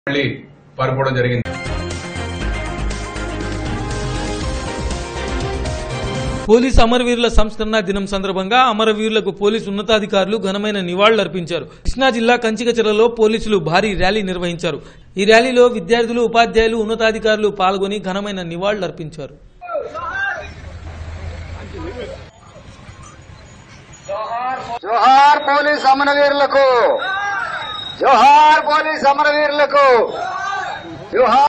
మళ్ళీ పారిపోవడం జరిగింది పోలీస్ అమరవీరుల సంస్కరణ దినం సందర్భంగా అమరవీరులకు పోలీసు ఉన్నతాధికారులు ఘనమైన నివాళులర్పించారు కృష్ణా జిల్లా కంచికచర్లలో పోలీసులు భారీ ర్యాలీ నిర్వహించారు ఈ ర్యాలీలో విద్యార్థులు ఉపాధ్యాయులు ఉన్నతాధికారులు పాల్గొని ఘనమైన నివాళులర్పించారు జోహార్ పోలీస్ అమరవీరులకు జోహార్ పోలీస్ అమరవీరులకు జోహార్